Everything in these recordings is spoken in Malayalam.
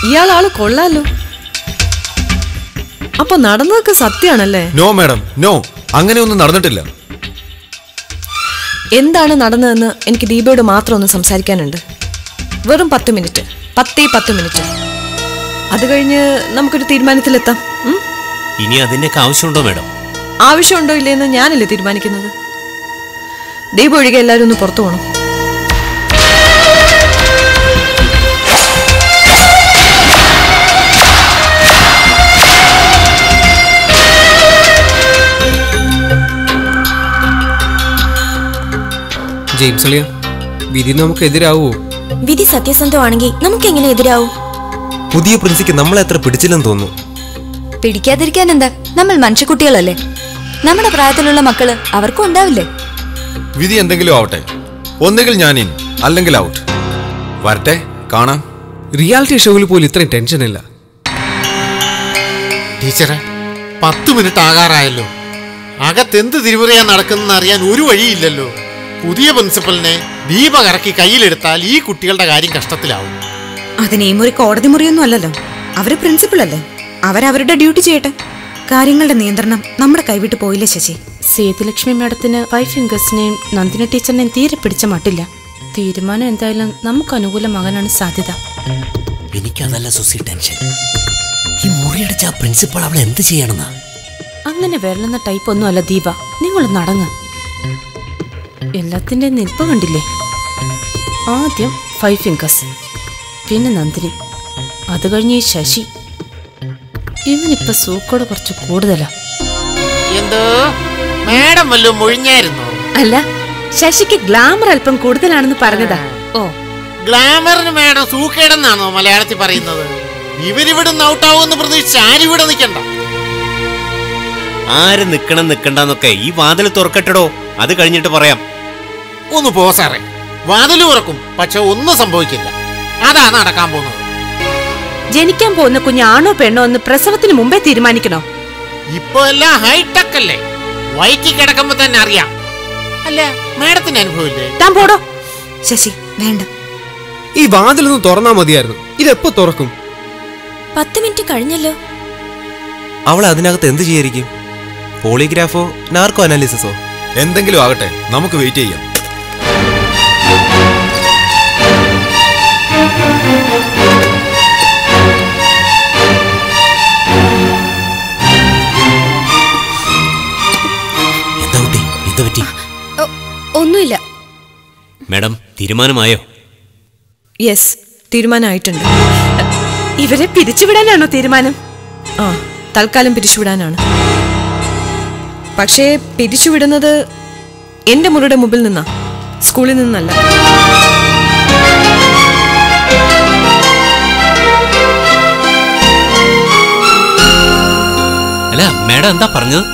ഇയാളാള് കൊള്ളാലോ അപ്പൊ നടന്നതൊക്കെ സത്യാണല്ലേ നോ മാഡം നോ അങ്ങനെയൊന്നും നടന്നിട്ടില്ല എന്താണ് നടന്നതെന്ന് എനിക്ക് ദീപയോട് മാത്രം ഒന്ന് സംസാരിക്കാനുണ്ട് വെറും പത്ത് മിനിറ്റ് പത്തേ പത്ത് മിനിറ്റ് അത് കഴിഞ്ഞ് നമുക്കൊരു തീരുമാനത്തിലെത്താം ഉം? ഇനി അതിൻ്റെയൊക്കെ ആവശ്യമുണ്ടോ മാഡം ആവശ്യമുണ്ടോ ഇല്ലയെന്ന് ഞാനല്ലേ തീരുമാനിക്കുന്നത് ദീപ ഒഴികെ എല്ലാവരും ഒന്ന് പുറത്തു പോകണം ജെയിംസ് അളിയ വിധി നമുക്ക് എതിരാവോ വിധി സത്യസന്ധമാണെങ്കിൽ നമുക്ക് എങ്ങനെ എതിരാവും പുതിയ പ്രിൻസിക്ക് നമ്മളെ അത്ര പിടിച്ചില്ലെന്ന് തോന്നുന്നു പിടിക്കാതിരിക്കാൻ എന്താ നമ്മൾ മനുഷ്യക്കുട്ടികളല്ലേ നമ്മുടെ പ്രായത്തിലുള്ള മക്കള് അവർക്കും ഉണ്ടാവില്ലേ വിധി എന്തെങ്കിലും ആവട്ടെ ഒന്നുകിൽ ഞാൻ ഇൻ അല്ലെങ്കിൽ ഔട്ട് വരട്ടെ കാണാം റിയാലിറ്റി ഷോയിൽ പോലും ഇത്രയും ടെൻഷൻ ഇല്ല ടീച്ചറെ പത്ത് മിനിറ്റ് ആകാറായല്ലോ അകത്തെന്ത് തിരുമുറയാ നടക്കുന്നതെന്ന് അറിയാൻ ഒരു വഴിയില്ലല്ലോ പുതിയ പ്രിൻസിപ്പലിനെ ദീപ കറക്കി കയ്യിലെടുത്താൽ ഈ കുട്ടികളുടെ കാര്യം കഷ്ടത്തിലാവും അതിന് ഈ മുറി കോടതി മുറിയൊന്നും അല്ലല്ലോ അവര് പ്രിൻസിപ്പൾ അല്ലേ അവരവരുടെ ഡ്യൂട്ടി ചെയ്യട്ടെ കാര്യങ്ങളുടെ നിയന്ത്രണം നമ്മുടെ കൈവിട്ട് പോയില്ലേ ശശി സേതുലക്ഷ്മി മാഡത്തിന് ഫൈവ് ഫിംഗേഴ്സിനെയും നന്ദിന ടീച്ചറിനെയും തീരെ പിടിച്ച മട്ടില്ല തീരുമാനം എന്തായാലും നമുക്ക് അനുകൂലമാകാനാണ് സാധ്യത എനിക്കതല്ല സുസി ടെൻഷൻ ഈ മുറിയടിച്ച ആ പ്രിൻസിപ്പൾ അവളെ എന്ത് ചെയ്യണമെന്നാ അങ്ങനെ വരളുന്ന ടൈപ്പ് ഒന്നും അല്ല ദീപ നിങ്ങൾ നടങ്ങ എല്ലാത്തിന്റെ നിൽപ്പ് കണ്ടില്ലേ ആദ്യം ഫൈവ് ഫിംഗേഴ്സ് പിന്നെ നന്ദിനി അത് കഴിഞ്ഞ് ഈ ശശി ഇവനിപ്പോ സൂക്കോട് കുറച്ച് കൂടുതലാ എന്തോ മാഡം വല്ലതും മൊഴിഞ്ഞായിരുന്നോ അല്ല ശശിക്ക് ഗ്ലാമർ അല്പം കൂടുതലാണെന്ന് പറഞ്ഞതാ ഓ ഗ്ലാമറിന് മാഡം സൂക്കേടെന്നാണോ മലയാളത്തിൽ പറയുന്നത് ഇവരിവിടുന്ന് ഔട്ടാവുമെന്ന് പ്രതീക്ഷിച്ച് ആരും ഇവിടെ നിൽക്കണ്ട ആര് നിക്കണം നിക്കണ്ടെന്നൊക്കെ ഈ വാതിൽ തുറക്കട്ടടോ അത് കഴിഞ്ഞിട്ട് പറയാം ഒന്ന് പോ സാറേ വാതിൽ തുറക്കും പക്ഷെ ഒന്നും സംഭവിക്കില്ല അതാ നടക്കാൻ പോകുന്നത് ജനിക്കാൻ പോകുന്ന കുഞ്ഞ് ആണോ പെണ്ണോ എന്ന് പ്രസവത്തിന് മുമ്പേ തീരുമാനിക്കണോ ഇപ്പൊ എല്ലാം ഹൈടെക് അല്ലേ വയറ്റിൽ കിടക്കുമ്പോ തന്നെ അറിയാം അല്ല മാഡത്തിന് അനുഭവമില്ലേ താൻ പോടോ ശശി വേണ്ട ഈ വാതിലൊന്ന് തുറന്നാ മതിയായിരുന്നു ഇതെപ്പോ തുറക്കും പത്ത് മിനിറ്റ് കഴിഞ്ഞല്ലോ അവൾ അതിനകത്ത് എന്ത് ചെയ്യായിരിക്കും പോളിഗ്രാഫോ നാർക്കോ അനാലിസിസോ എന്തെങ്കിലും ആകട്ടെ നമുക്ക് വെയിറ്റ് ചെയ്യാം എന്താ കുട്ടി എന്താ പറ്റി ഒന്നുമില്ല മാഡം തീരുമാനമായോ യെസ് തീരുമാനമായിട്ടുണ്ട് ഇവരെ പിരിച്ചുവിടാനാണോ തീരുമാനം ആ തൽക്കാലം പിരിച്ചുവിടാനാണ് പക്ഷേ പിരിച്ചുവിടുന്നത് എന്റെ മുറിയുടെ മുമ്പിൽ നിന്നാ സ്കൂളിൽ നിന്നല്ല അല്ല മാഡം എന്താ പറഞ്ഞത്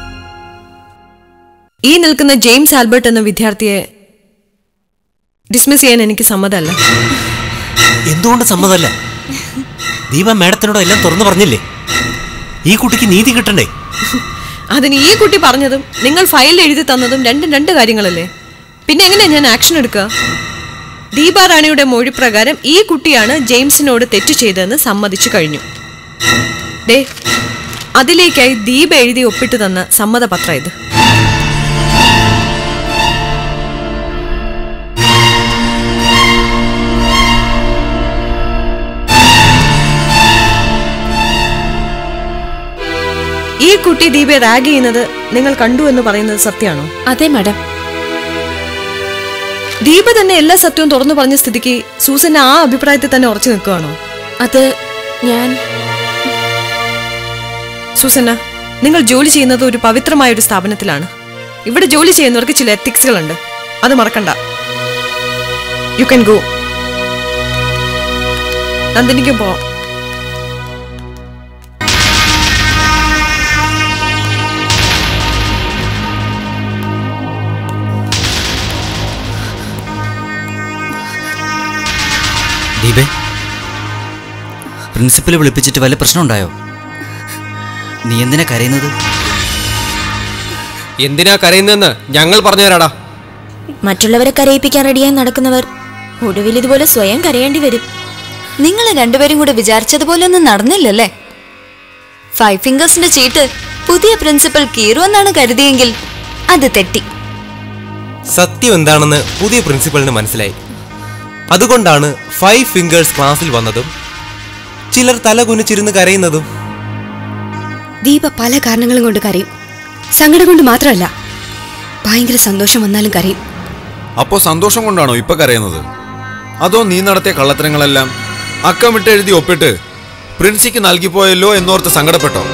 ഈ നിൽക്കുന്ന ജെയിംസ് ആൽബർട്ട് എന്ന വിദ്യാർത്ഥിയെ ഡിസ്മിസ് ചെയ്യാൻ എനിക്ക് സമ്മതമല്ല എന്തുകൊണ്ട് സമ്മതമല്ല ദീപ മാഡത്തിനോട് എല്ലാം തുറന്നു പറഞ്ഞില്ലേ ഈ കുട്ടിക്ക് നീതി കിട്ടണ്ടേ അതിന് ഈ കുട്ടി പറഞ്ഞതും നിങ്ങൾ ഫയലിൽ എഴുതി തന്നതും രണ്ടും രണ്ട് കാര്യങ്ങളല്ലേ പിന്നെ എങ്ങനെയാ ഞാൻ ആക്ഷൻ എടുക്കുക ദീപാറാണിയുടെ മൊഴി പ്രകാരം ഈ കുട്ടിയാണ് ജെയിംസിനോട് തെറ്റ് ചെയ്തതെന്ന് സമ്മതിച്ചു കഴിഞ്ഞു ഡേ അതിലേക്കായി ദീപ എഴുതി ഒപ്പിട്ട് തന്ന സമ്മതപത്രം ഇത് ഈ കുട്ടി ദീപയെ റാഗ് ചെയ്യുന്നത് നിങ്ങൾ കണ്ടു എന്ന് പറയുന്നത് സത്യമാണോ അതെ മാഡം ദീപ തന്നെ എല്ലാ സത്യവും തുറന്നു പറഞ്ഞ സ്ഥിതിക്ക് സൂസൻ ആ അഭിപ്രായത്തിൽ തന്നെ ഉറച്ചു നിൽക്കുകയാണോ അത് ഞാൻ സൂസന്ന നിങ്ങൾ ജോലി ചെയ്യുന്നത് ഒരു പവിത്രമായ ഒരു സ്ഥാപനത്തിലാണ് ഇവിടെ ജോലി ചെയ്യുന്നവർക്ക് ചില എത്തിക്സുകളുണ്ട് അത് മറക്കണ്ട യു കൻ ഗോ നന്ദിനിക്കും പോവാം ദീപേ പ്രിൻസിപ്പൽ വിളിപ്പിച്ചിട്ട് വല്ല പ്രശ്നമുണ്ടായോ നീ എന്തിനാ കരയുന്നത് എന്തിനാ കരയുന്നതെന്ന് ഞങ്ങൾ പറഞ്ഞുതരാടാ മറ്റുള്ളവരെ കരയിപ്പിക്കാൻ റെഡിയായി നടക്കുന്നവർ ഒടുവിൽ ഇതുപോലെ സ്വയം കരയേണ്ടി വരും നിങ്ങൾ രണ്ടുപേരും കൂടെ വിചാരിച്ചതുപോലെ ഒന്നും നടന്നില്ലല്ലേ ഫൈവ് ഫിംഗേഴ്സിന്റെ ചീട്ട് പുതിയ പ്രിൻസിപ്പൽ കീറുമെന്നാണ് കരുതിയെങ്കിൽ അത് തെറ്റി സത്യം എന്താണെന്ന് പുതിയ പ്രിൻസിപ്പലിന് മനസ്സിലായി അതുകൊണ്ടാണ് ഫൈവ് ഫിംഗേഴ്സ് ക്ലാസ്സിൽ വന്നതും ചിലർ തല കുനിച്ചിരുന്ന് കരയുന്നതും ദീപ പല കാരണങ്ങളും കൊണ്ട് കരയും സങ്കടം കൊണ്ട് മാത്രമല്ല ഭയങ്കര സന്തോഷം വന്നാലും കരയും അപ്പോ സന്തോഷം കൊണ്ടാണോ ഇപ്പൊ കരയുന്നത് അതോ നീ നടത്തിയ കള്ളത്തരങ്ങളെല്ലാം അക്കമിട്ട് എഴുതി ഒപ്പിട്ട് പ്രിൻസിക്ക് നൽകിപ്പോയല്ലോ എന്നോർത്ത് സങ്കടപ്പെട്ടോ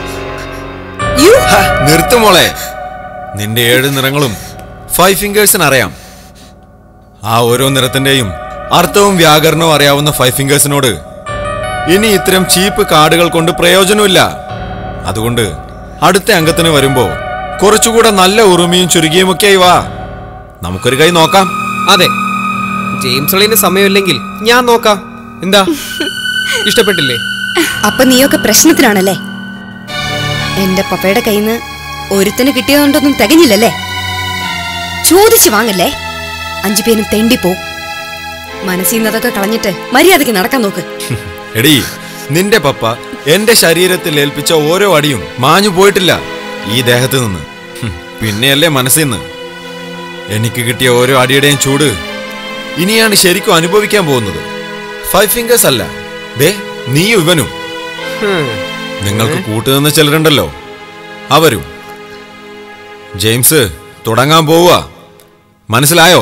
ഹ, നിർത്ത് മോളെ നിന്റെ ഏഴ് നിറങ്ങളും ഫൈവ് ഫിംഗേഴ്സിന് അറിയാം ആ ഓരോ നിറത്തിന്റെയും അർത്ഥവും വ്യാകരണവും അറിയാവുന്ന ഫൈവ് ഫിംഗേഴ്സിനോട് ഇനി ഇത്തരം ചീപ്പ് കാർഡുകൾ കൊണ്ട് പ്രയോജനമില്ല അതുകൊണ്ട് അടുത്ത അംഗത്തിന് വരുമ്പോ കുറച്ചുകൂടെ നല്ല ഉറുമിയും ചുരുങ്ങിയുമൊക്കെയായി വാ നമുക്കൊരു കൈ നോക്കാം അതെ ജെയിംസ് അളിന് സമയമില്ലെങ്കിൽ ഞാൻ നോക്കാം എന്താ ഇഷ്ടപ്പെട്ടില്ലേ അപ്പൊ നീയൊക്കെ പ്രശ്നത്തിലാണല്ലേ എന്റെ പപ്പയുടെ കയ്യിൽ നിന്ന് ഒരുത്തന് കിട്ടിയതുകൊണ്ടൊന്നും തികഞ്ഞില്ലല്ലേ ചോദിച്ചു വാങ്ങല്ലേ അഞ്ചു പേരും തെണ്ടിപ്പോ മനസ്സിൽ നിന്നതൊക്കെ കളഞ്ഞിട്ട് മര്യാദയ്ക്ക് നടക്കാൻ നോക്ക് എടീ നിന്റെ പപ്പ എന്റെ ശരീരത്തിൽ ഏൽപ്പിച്ച ഓരോ അടിയും മാഞ്ഞു പോയിട്ടില്ല ഈ ദേഹത്ത് നിന്ന് ഹും, പിന്നെയല്ലേ മനസ്സിൽ നിന്ന് എനിക്ക് കിട്ടിയ ഓരോ അടിയുടെയും ചൂട് ഇനിയാണ് ശരിക്കും അനുഭവിക്കാൻ പോകുന്നത് ഫൈവ് ഫിംഗേഴ്സ് അല്ല ദേ നീയും ഇവനും നിങ്ങൾക്ക് കൂട്ടുനിന്ന ചിലരുണ്ടല്ലോ അവരും ജെയിംസ് തുടങ്ങാൻ പോവുക മനസ്സിലായോ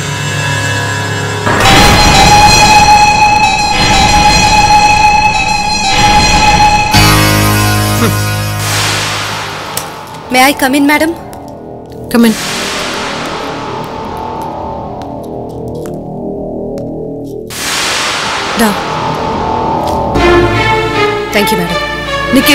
may I come in madam come in thank you madam നിക്ക്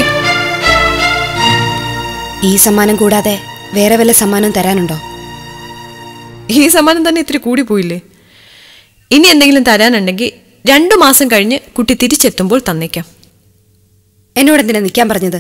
ഈ സമ്മാനം കൂടാതെ വേറെ വല്ല സമ്മാനം തരാനുണ്ടോ ഈ സമ്മാനം തന്നെ ഇത്തിരി കൂടി പോയില്ലേ ഇനി എന്തെങ്കിലും തരാനുണ്ടെങ്കിൽ രണ്ടു മാസം കഴിഞ്ഞ് കുട്ടി തിരിച്ചെത്തുമ്പോൾ തന്നേക്കാം എന്നോട് എന്തിനാ നിൽക്കാൻ പറഞ്ഞത്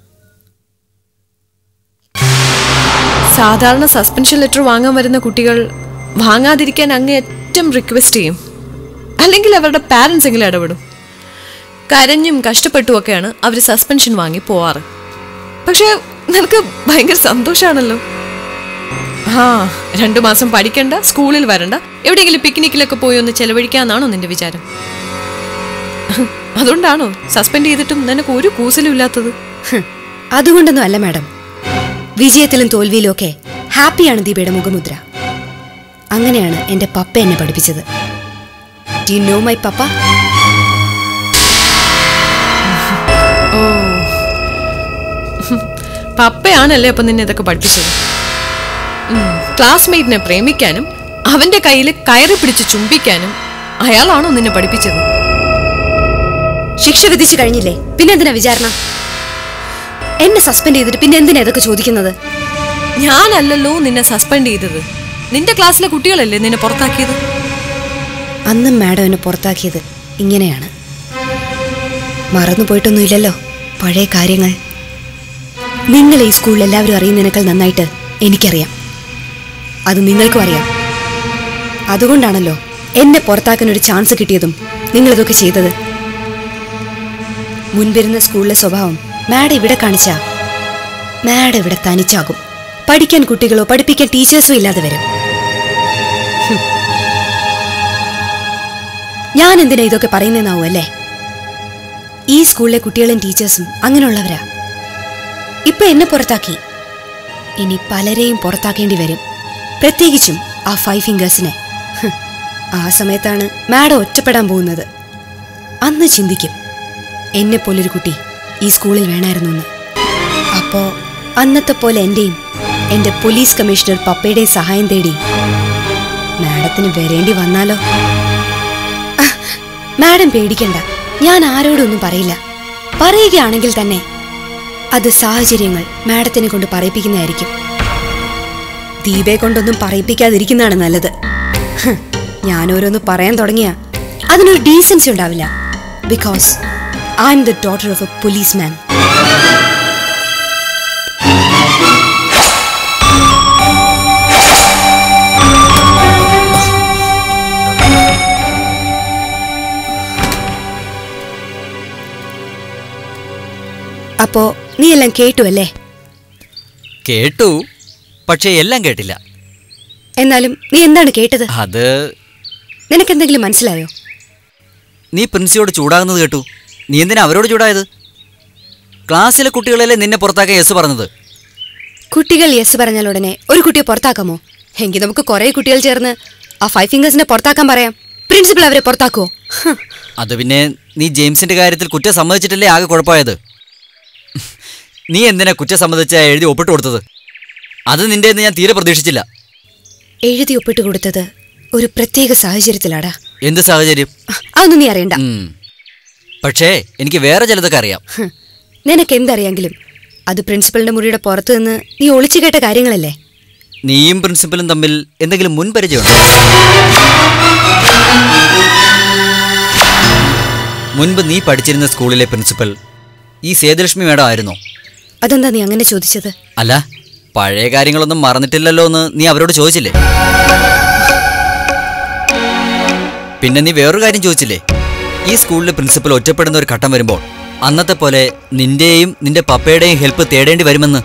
സാധാരണ സസ്പെൻഷൻ ലെറ്റർ വാങ്ങാൻ വരുന്ന കുട്ടികൾ വാങ്ങാതിരിക്കാൻ അങ്ങ് ഏറ്റവും റിക്വസ്റ്റ് ചെയ്യും അല്ലെങ്കിൽ അവരുടെ പാരൻസ് എങ്കിലും ഇടപെടും കരഞ്ഞും കഷ്ടപ്പെട്ടുമൊക്കെയാണ് അവർ സസ്പെൻഷൻ വാങ്ങി പോവാറ് പക്ഷേ നിനക്ക് ഭയങ്കര സന്തോഷാണല്ലോ ആ രണ്ടു മാസം പഠിക്കണ്ട സ്കൂളിൽ വരണ്ട എവിടെയെങ്കിലും പിക്നിക്കിലൊക്കെ പോയി ഒന്ന് ചെലവഴിക്കാന്നാണോ നിന്റെ വിചാരം അതുകൊണ്ടാണോ സസ്പെൻഡ് ചെയ്തിട്ടും നിനക്ക് ഒരു കൂസലും ഇല്ലാത്തത് ഹ്, അതുകൊണ്ടൊന്നും അല്ല മാഡം വിജയത്തിലും തോൽവിയിലും ഒക്കെ ഹാപ്പിയാണ് ദീപയുടെ മുഖമുദ്ര അങ്ങനെയാണ് എന്റെ പപ്പ എന്നെ പഠിപ്പിച്ചത് ഡി നോ മൈ പപ്പ ഓ പപ്പയാണല്ലേ അപ്പൊ നിന്നെ ഇതൊക്കെ പഠിപ്പിച്ചത് ക്ലാസ്മേറ്റിനെ പ്രേമിക്കാനും അവന്റെ കയ്യിൽ കയറി പിടിച്ച് ചുംബിക്കാനും അയാളാണോ നിന്നെ പഠിപ്പിച്ചത് ശിക്ഷ വിധിച്ചു കഴിഞ്ഞില്ലേ പിന്നെ എന്തിനാ വിചാരണ എന്നെ സസ്പെൻഡ് ചെയ്തിട്ട് പിന്നെ എന്തിനാ ഇതൊക്കെ ചോദിക്കുന്നത് ഞാനല്ലല്ലോ നിന്നെ സസ്പെൻഡ് ചെയ്തത് നിന്റെ ക്ലാസ്സിലെ കുട്ടികളല്ലേ നിന്നെ പുറത്താക്കിയത് അന്നും മാഡം എന്നെ പുറത്താക്കിയത് ഇങ്ങനെയാണ് മറന്നു പോയിട്ടൊന്നുമില്ലല്ലോ പഴയ കാര്യങ്ങൾ നിങ്ങൾ ഈ സ്കൂളിൽ എല്ലാവരും അറിയുന്നതിനേക്കാൾ നന്നായിട്ട് എനിക്കറിയാം അത് നിങ്ങൾക്കും അറിയാം അതുകൊണ്ടാണല്ലോ എന്നെ പുറത്താക്കാൻ ഒരു ചാൻസ് കിട്ടിയതും നിങ്ങളിതൊക്കെ ചെയ്തത് മുൻപിരുന്ന സ്കൂളിലെ സ്വഭാവം മാഡം ഇവിടെ കാണിച്ച മാഡം ഇവിടെ തനിച്ചാകും പഠിക്കാൻ കുട്ടികളോ പഠിപ്പിക്കാൻ ടീച്ചേഴ്സോ ഇല്ലാതെ വരും ഹും. ഞാൻ എന്തിനാ ഇതൊക്കെ പറയുന്നതെന്നാവും അല്ലേ ഈ സ്കൂളിലെ കുട്ടികളും ടീച്ചേഴ്സും അങ്ങനെയുള്ളവരാ ഇപ്പൊ എന്നെ പുറത്താക്കി ഇനി പലരെയും പുറത്താക്കേണ്ടി വരും പ്രത്യേകിച്ചും ആ ഫൈവ് ഫിംഗേഴ്സിനെ ഹ്, ആ സമയത്താണ് മാഡം ഒറ്റപ്പെടാൻ പോകുന്നത് അന്ന് ചിന്തിക്കും എന്നെ പോലൊരു കുട്ടി ഈ സ്കൂളിൽ വേണമായിരുന്നു എന്ന് അപ്പോ അന്നത്തെ പോലെ എന്റെയും എന്റെ പോലീസ് കമ്മീഷണർ പപ്പയുടെയും സഹായം തേടി മാഡത്തിന് വരേണ്ടി വന്നാലോ അഹ്, മാഡം പേടിക്കണ്ട ഞാൻ ആരോടൊന്നും പറയില്ല പറയുകയാണെങ്കിൽ തന്നെ അത് സാഹചര്യങ്ങൾ മാഡത്തിനെ കൊണ്ട് പറയിപ്പിക്കുന്നതായിരിക്കും ദീപയെ കൊണ്ടൊന്നും പറയിപ്പിക്കാതിരിക്കുന്നതാണ് നല്ലത് ഹ്, ഞാൻ ഓരോന്ന് പറയാൻ തുടങ്ങിയ അതിനൊരു ഡീസൻസി ഉണ്ടാവില്ല because I'm the daughter of a policeman അപ്പോ നീ എല്ലാം കേട്ടു അല്ലേ കേട്ടു പക്ഷേ എല്ലാം കേട്ടില്ല എന്നാലും നീ എന്താണ് കേട്ടത് അത് നിനക്കെന്തെങ്കിലും മനസ്സിലായോ നീ പ്രിൻസിയോട് ചൂടാകുന്നത് കേട്ടു നീ എന്തിനാ അവരോട് ചൂടായത് ക്ലാസ്സിലെ കുട്ടികളല്ലേ നിന്നെ പുറത്താക്കാൻ യെസ് പറഞ്ഞത് കുട്ടികൾ യെസ് പറഞ്ഞാൽ ഉടനെ ഒരു കുട്ടിയെ പുറത്താക്കാമോ എങ്കിൽ നമുക്ക് കുറെ കുട്ടികൾ ചേർന്ന് ആ ഫൈവ് ഫിംഗേഴ്സിനെ പുറത്താക്കാൻ പറയാം പ്രിൻസിപ്പൽ അവരെ പുറത്താക്കുവോ ഹ്. അത് പിന്നെ നീ ജെയിംസിന്റെ കാര്യത്തിൽ കുറ്റം സമ്മതിച്ചിട്ടല്ലേ ആകെ കുഴപ്പമായത് നീ എന്തിനാ കുറ്റം സമ്മതിച്ച എഴുതി ഒപ്പിട്ട് കൊടുത്തത് അത് നിന്റെ ഞാൻ തീരെ പ്രതീക്ഷിച്ചില്ല എഴുതി ഒപ്പിട്ട് കൊടുത്തത് ഒരു പ്രത്യേക സാഹചര്യത്തിലാടാ എന്ത് സാഹചര്യം അതൊന്നും നീ അറിയണ്ട ഉം. പക്ഷേ എനിക്ക് വേറെ ചിലതൊക്കെ അറിയാം ഹ്. നിനക്ക് എന്തറിയാങ്കിലും അത് പ്രിൻസിപ്പലിന്റെ മുറിയുടെ പുറത്തു നിന്ന് നീ ഒളിച്ചു കേട്ട കാര്യങ്ങളല്ലേ നീയും പ്രിൻസിപ്പലും തമ്മിൽ എന്തെങ്കിലും മുൻപരിചയമുണ്ടോ മുൻപ് നീ പഠിച്ചിരുന്ന സ്കൂളിലെ പ്രിൻസിപ്പൽ ഈ സേതുലക്ഷ്മി മേഡം ആയിരുന്നോ അതെന്താ നീ അങ്ങനെ ചോദിച്ചത് അല്ല പഴയ കാര്യങ്ങളൊന്നും മറന്നിട്ടില്ലല്ലോ എന്ന് നീ അവരോട് ചോദിച്ചില്ലേ പിന്നെ നീ വേറൊരു കാര്യം ചോദിച്ചില്ലേ ഈ സ്കൂളിലെ പ്രിൻസിപ്പൽ ഒറ്റപ്പെടുന്ന ഒരു ഘട്ടം വരുമ്പോൾ അന്നത്തെ പോലെ നിന്റെയും നിന്റെ പപ്പയുടെയും ഹെൽപ്പ് തേടേണ്ടി വരുമെന്ന്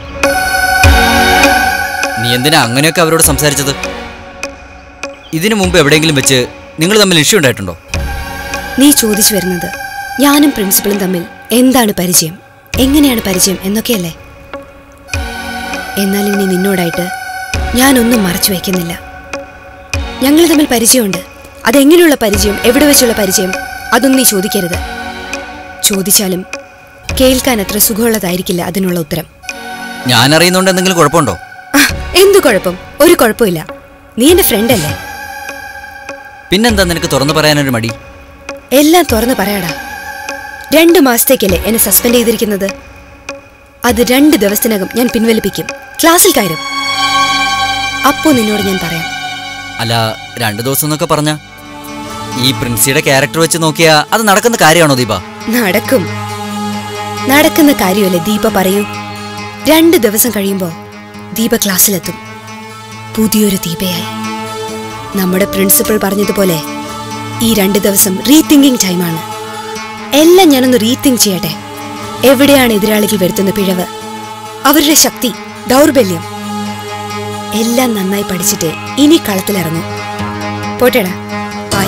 നീ എന്തിനാ അങ്ങനെയൊക്കെ അവരോട് സംസാരിച്ചത് ഇതിനു മുമ്പ് എവിടെയെങ്കിലും വെച്ച് നിങ്ങൾ തമ്മിൽ ഇഷ്യൂ ഉണ്ടായിട്ടുണ്ടോ നീ ചോദിച്ചു വരുന്നത് ഞാനും പ്രിൻസിപ്പളും തമ്മിൽ എന്താണ് പരിചയം എങ്ങനെയാണ് പരിചയം എന്നൊക്കെയല്ലേ എന്നാൽ ഇനി നിന്നോടായിട്ട് ഞാനൊന്നും മറച്ചു വയ്ക്കുന്നില്ല ഞങ്ങൾ തമ്മിൽ പരിചയമുണ്ട് അതെങ്ങനെയുള്ള പരിചയം എവിടെ വെച്ചുള്ള പരിചയം അതൊന്നും നീ ചോദിക്കരുത് ചോദിച്ചാലും കേൾക്കാൻ അത്ര സുഖമുള്ളതായിരിക്കില്ല അതിനുള്ള ഉത്തരം ഞാൻ അറിയുന്നോണ്ട് എന്തെങ്കിലും കുഴപ്പമുണ്ടോ ആ, എന്തു കുഴപ്പം ഒരു കുഴപ്പമില്ല നീ എന്റെ ഫ്രണ്ട് അല്ലേ പിന്നെന്താ നിനക്ക് തുറന്നു പറയാനൊരു മടി എല്ലാം തുറന്നു പറയാടാ രണ്ട് മാസത്തേക്കല്ലേ എന്നെ സസ്പെൻഡ് ചെയ്തിരിക്കുന്നത് അത് രണ്ട് ദിവസത്തിനകം ഞാൻ പിൻവലിപ്പിക്കും ക്ലാസ്സിൽ കയറും അപ്പോ നിന്നോട് ഞാൻ പറയാം അല്ല രണ്ടു ദിവസം എന്നൊക്കെ പറഞ്ഞ ഈ പ്രിൻസിയുടെ ക്യാരക്ടർ വെച്ച് നോക്കിയാ അത് നടക്കുന്ന കാര്യമാണോ ദീപ നടക്കും നടക്കുന്ന കാര്യമല്ലേ ദീപ പറയൂ രണ്ട് ദിവസം കഴിയുമ്പോ ദീപ ക്ലാസ്സിലെത്തും പുതിയൊരു ദീപയായി നമ്മുടെ പ്രിൻസിപ്പൾ പറഞ്ഞതുപോലെ ഈ രണ്ട് ദിവസം റീതിങ്കിങ് ടൈമാണ് എല്ലാം ഞാനൊന്ന് റീതിങ്ക് ചെയ്യട്ടെ എവിടെയാണ് എതിരാളികൾ വരുത്തുന്ന പിഴവ് അവരുടെ ശക്തി ദൗർബല്യം എല്ലാം നന്നായി പഠിച്ചിട്ട് ഇനി കളത്തിലിറങ്ങും പോട്ടേടാ ബൈ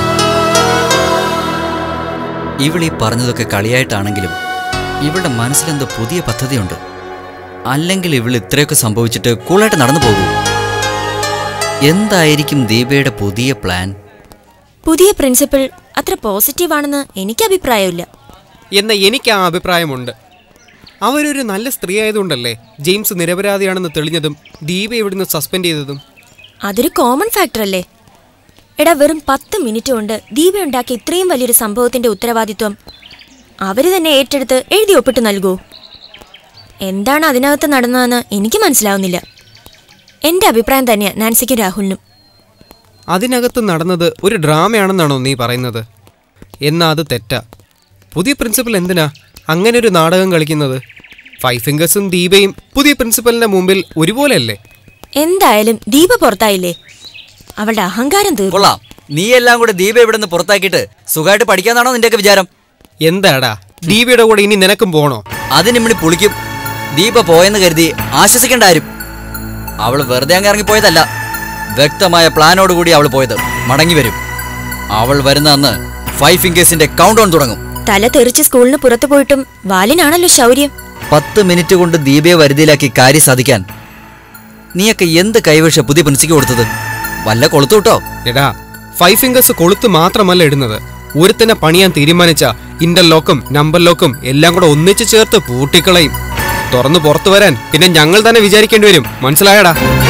ഇവളീ പറഞ്ഞതൊക്കെ കളിയായിട്ടാണെങ്കിലും ഇവളുടെ മനസ്സിലെന്തോ പുതിയ പദ്ധതിയുണ്ട് അല്ലെങ്കിൽ ഇവൾ ഇത്രയൊക്കെ സംഭവിച്ചിട്ട് കൂളായിട്ട് നടന്നു പോകൂ എന്തായിരിക്കും ദീപയുടെ പുതിയ പ്ലാൻ പുതിയ പ്രിൻസിപ്പൽ അത്ര പോസിറ്റീവ് ആണെന്ന് എനിക്ക് അഭിപ്രായമില്ല എന്നാൽ എനിക്ക് ആ അഭിപ്രായമുണ്ട് അവരൊരു നല്ല സ്ത്രീ ആയതുകൊണ്ടല്ലേ ജെയിംസ് നിരപരാധിയാണെന്ന് തെളിഞ്ഞതും ദീപ ഇവിടുന്ന് സസ്പെൻഡ് ചെയ്തതും അതൊരു കോമൺ ഫാക്ടർ അല്ലേ എടാ വെറും പത്ത് മിനിറ്റ് കൊണ്ട് ദീപ ഉണ്ടാക്കിയ ഇത്രയും വലിയൊരു സംഭവത്തിന്റെ ഉത്തരവാദിത്വം അവര് തന്നെ ഏറ്റെടുത്ത് എഴുതി ഒപ്പിട്ട് നൽകൂ എന്താണ് അതിനകത്ത് നടന്നതെന്ന് എനിക്ക് മനസ്സിലാവുന്നില്ല എന്റെ അഭിപ്രായം തന്നെയാ നാൻസിക്കും രാഹുലിനും അതിനകത്ത് നടന്നത് ഒരു ഡ്രാമയാണെന്നാണോ നീ പറയുന്നത് എന്നാ അത് തെറ്റാ പുതിയ പ്രിൻസിപ്പൽ എന്തിനാ അങ്ങനെ ഒരു നാടകം കളിക്കുന്നത് ഫൈവ് ഫിംഗേഴ്സും ദീപയും പുതിയ പ്രിൻസിപ്പലിന്റെ മുമ്പിൽ ഒരുപോലെയല്ലേ എന്തായാലും ദീപ പുറത്തായില്ലേ അവളുടെ അഹങ്കാരം തീർന്നു കൊള്ളാം നീ എല്ലാം കൂടെ ദീപ ഇവിടെ നിന്ന് പുറത്താക്കിയിട്ട് സുഖമായിട്ട് പഠിക്കാന്നാണോ നിന്റെയൊക്കെ വിചാരം എന്താടാ ദീപയുടെ കൂടെ ഇനി നിനക്കും പോണോ അതിനിമ്മിണി പുളിക്കും ദീപ പോയെന്ന് കരുതി ആശ്വസിക്കേണ്ട ആരും അവൾ വെറുതെ അങ്ങ് ഇറങ്ങിപ്പോയതല്ല വ്യക്തമായ പ്ലാനോടുകൂടി അവൾ പോയത് മടങ്ങി വരും അവൾ വരുന്ന അന്ന് ഫൈവ് ഫിംഗേഴ്സിന്റെ കൗണ്ട് ഓൺ തുടങ്ങും തല തെറിച്ച് സ്കൂളിന് പുറത്തു പോയിട്ടും വാലിനാണല്ലോ ശൗര്യം പത്ത് മിനിറ്റ് കൊണ്ട് ദീപയെ വരുതിയിലാക്കി കാര്യം സാധിക്കാൻ നീയൊക്കെ എന്ത് കൈവശ പുതിയ പ്രിൻസിക്ക് കൊടുത്തത് വല്ല കൊളുത്തു വിട്ടോ എടാ ഫൈവ് ഫിംഗേഴ്സ് കൊളുത്ത് മാത്രമല്ല ഇടുന്നത് ഒരുത്തനെ പണിയാൻ തീരുമാനിച്ച ഇന്റർലോക്കും നമ്പർ ലോക്കും എല്ലാം കൂടെ ഒന്നിച്ചു ചേർത്ത് പൂട്ടിക്കളയും തുറന്നു പുറത്തു വരാൻ പിന്നെ ഞങ്ങൾ തന്നെ വിചാരിക്കേണ്ടി വരും മനസ്സിലായടാ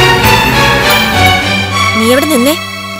നീ എവിടെ നിന്നേ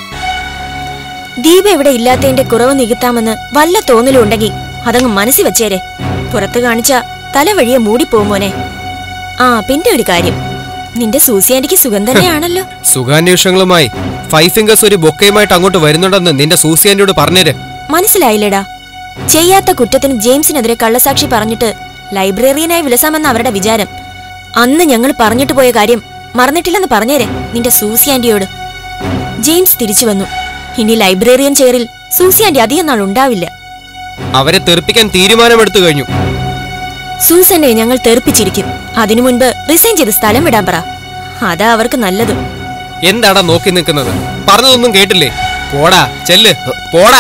ദീപ ഇവിടെ ഇല്ലാത്തതിന്റെ കുറവ് നികത്താമെന്ന് വല്ല തോന്നലും ഉണ്ടെങ്കിൽ അതങ്ങ് മനസ്സിൽ വെച്ചേരെ പുറത്ത് കാണിച്ച തല വഴിയെ മൂടിപ്പോവും മോനെ ആ പിന്നെ ഒരു കാര്യം നിന്റെ സൂസിയാന്റിക്ക് സുഖം തന്നെയാണല്ലോ സുഖാന്വേഷണങ്ങളുമായി ഫൈവ് ഫിംഗേഴ്സ് ഒരു ബൊക്കയുമായിട്ട് അങ്ങോട്ട് വരുന്നുണ്ടെന്ന് നിന്റെ സൂസിയാന്റിയോട് പറഞ്ഞേര് മനസ്സിലായില്ലേടാ ചെയ്യാത്ത കുറ്റത്തിന് ജെയിംസിനെതിരെ കള്ളസാക്ഷി പറഞ്ഞിട്ട് ലൈബ്രറിയനായി വിലസാമെന്ന അവരുടെ വിചാരം അന്ന് ഞങ്ങൾ പറഞ്ഞിട്ട് പോയ കാര്യം മറന്നിട്ടില്ലെന്ന് പറഞ്ഞേരെ നിന്റെ സൂസി ആന്റിയോട് ജെയിംസ് തിരിച്ചു വന്നു ഇനി ലൈബ്രറിയൻ ചെയറിൽ സൂസി ആന്റി അധികം നാൾ ഉണ്ടാവില്ല അവരെ തെറിപ്പിക്കാൻ തീരുമാനമെടുത്തു കഴിഞ്ഞു സൂസനെ ഞങ്ങൾ തെറിപ്പിച്ചിരിക്കും അതിനു മുൻപ് റിസൈൻ ചെയ്ത് സ്ഥലം വിടാൻ പറ അതാ അവർക്ക് നല്ലത് എന്താടാ നോക്കി നിൽക്കുന്നത് പറഞ്ഞതൊന്നും കേട്ടില്ലേ പോടാ ചെല്ല് പോടാ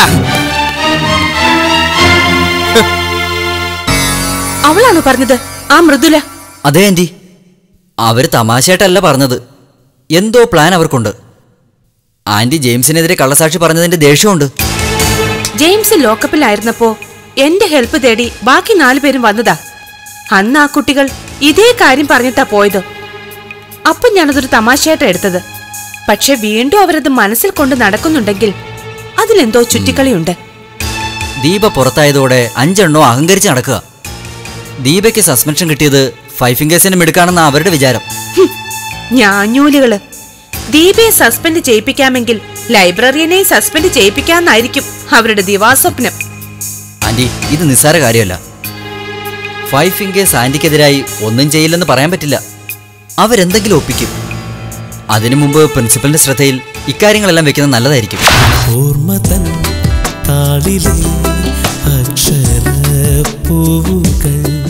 അവളാണോ പറഞ്ഞത് ആ മൃദുല അതെ ആന്റി അവര് തമാശയായിട്ടല്ല പറഞ്ഞത് എന്തോ പ്ലാൻ അവർക്കുണ്ട് ആന്റി ജെയിംസിനെതിരെ കള്ളസാക്ഷി പറഞ്ഞതിന്റെ ദേഷ്യമുണ്ട് ജെയിംസ് ലോക്കപ്പിലായിരുന്നപ്പോ എന്റെ ഹെൽപ്പ് തേടി ബാക്കി നാലു പേരും വന്നതാ അന്ന് ആ കുട്ടികൾ ഇതേ കാര്യം പറഞ്ഞിട്ടാ പോയത് അപ്പൊ ഞാനതൊരു തമാശയായിട്ടാ എടുത്തത് പക്ഷെ വീണ്ടും അവരത് മനസ്സിൽ കൊണ്ട് നടക്കുന്നുണ്ടെങ്കിൽ അതിലെന്തോ ചുറ്റിക്കളിയുണ്ട് ദീപ പുറത്തായതോടെ അഞ്ചെണ്ണോ അഹങ്കരിച്ച് നടക്കുക ദീപയ്ക്ക് സസ്പെൻഷൻ കിട്ടിയത് ഫൈവ് ഫിംഗേഴ്സിന് മിടുക്കാണെന്ന അവരുടെ വിചാരം ഞാഞ്ഞൂലുകള് ദീപയെ സസ്പെൻഡ് ചെയ്യിപ്പിക്കാമെങ്കിൽ ലൈബ്രറിയനെ സസ്പെൻഡ് ചെയ്യിപ്പിക്കാന്നായിരിക്കും അവരുടെ ദിവാസ്വപ്നം ആന്റി ഇത് നിസ്സാര കാര്യമല്ല ഫൈവ് ഫിംഗേഴ്സ് ആന്റിക്കെതിരായി ഒന്നും ചെയ്യില്ലെന്ന് പറയാൻ പറ്റില്ല അവരെന്തെങ്കിലും ഒപ്പിക്കും അതിനു മുമ്പ് പ്രിൻസിപ്പലിന്റെ ശ്രദ്ധയിൽ ഇക്കാര്യങ്ങളെല്ലാം വെക്കുന്നത് നല്ലതായിരിക്കും ഓർമ്മ തൻ താളിലെ അക്ഷരപ്പൂവുകൾ